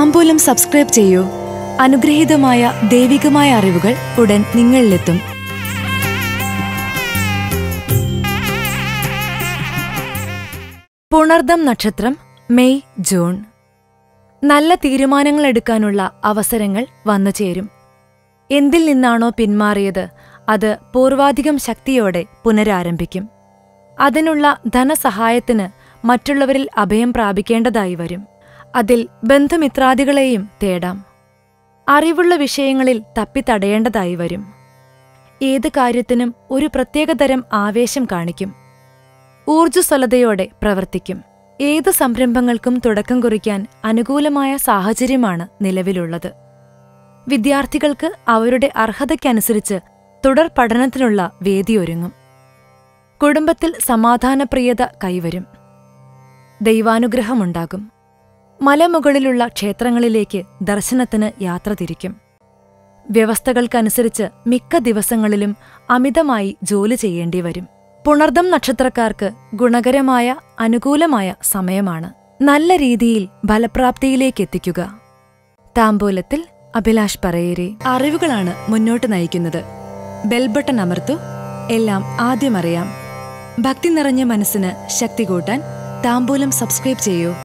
താമ്പൂലം subscribe ചെയ്യൂ അനുഗ്രഹീതമായ ദൈവികമായ അറിവുകൾ ഉടൻ നിങ്ങളിലെത്തും പുണർദം നക്ഷത്രം മെയ് ജൂൺ നല്ല തീരുമാനങ്ങൾ എടുക്കാനുള്ള അവസരങ്ങൾ വന്നു ചേരും എന്തിൽ നിന്നാണോ പിന്മാറിയത് അത് പൂർവാധികം ശക്തിയോടെ പുനരാരംഭിക്കും അതിനുള്ള ധനസഹായത്തിന് മറ്റുള്ളവരിൽ അഭയം പ്രാപിക്കേണ്ടതായി വരും അതിൽ ബന്ധുമിത്രാദികളെയും തേടാം അറിവുള്ള വിഷയങ്ങളിൽ തപ്പിത്തടയേണ്ടതായി വരും ഏത് കാര്യത്തിനും ഒരു പ്രത്യേകതരം ആവേശം കാണിക്കും ഊർജ്ജസ്വലതയോടെ പ്രവർത്തിക്കും ഏത് സംരംഭങ്ങൾക്കും തുടക്കം കുറിക്കാൻ അനുകൂലമായ സാഹചര്യമാണ് നിലവിലുള്ളത് വിദ്യാർത്ഥികൾക്ക് അവരുടെ അർഹതയ്ക്കനുസരിച്ച് തുടർ പഠനത്തിനുള്ള വേദിയൊരുങ്ങും കുടുംബത്തിൽ സമാധാനപ്രിയത കൈവരും ദൈവാനുഗ്രഹമുണ്ടാകും മലമുകളിലുള്ള ക്ഷേത്രങ്ങളിലേക്ക് ദർശനത്തിന് യാത്ര തിരിക്കും വ്യവസ്ഥകൾക്കനുസരിച്ച് മിക്ക ദിവസങ്ങളിലും അമിതമായി ജോലി ചെയ്യേണ്ടി വരും പുണർദം നക്ഷത്രക്കാർക്ക് ഗുണകരമായ അനുകൂലമായ സമയമാണ് നല്ല രീതിയിൽ ഫലപ്രാപ്തിയിലേക്കെത്തിക്കുക താമ്പൂലത്തിൽ അഭിലാഷ് പറയേരി അറിവുകളാണ് മുന്നോട്ട് നയിക്കുന്നത് ബെൽബട്ടൺ അമർത്തു എല്ലാം ആദ്യമറിയാം ഭക്തി നിറഞ്ഞ മനസ്സിന് ശക്തി കൂട്ടാൻ താമ്പൂലം സബ്സ്ക്രൈബ് ചെയ്യൂ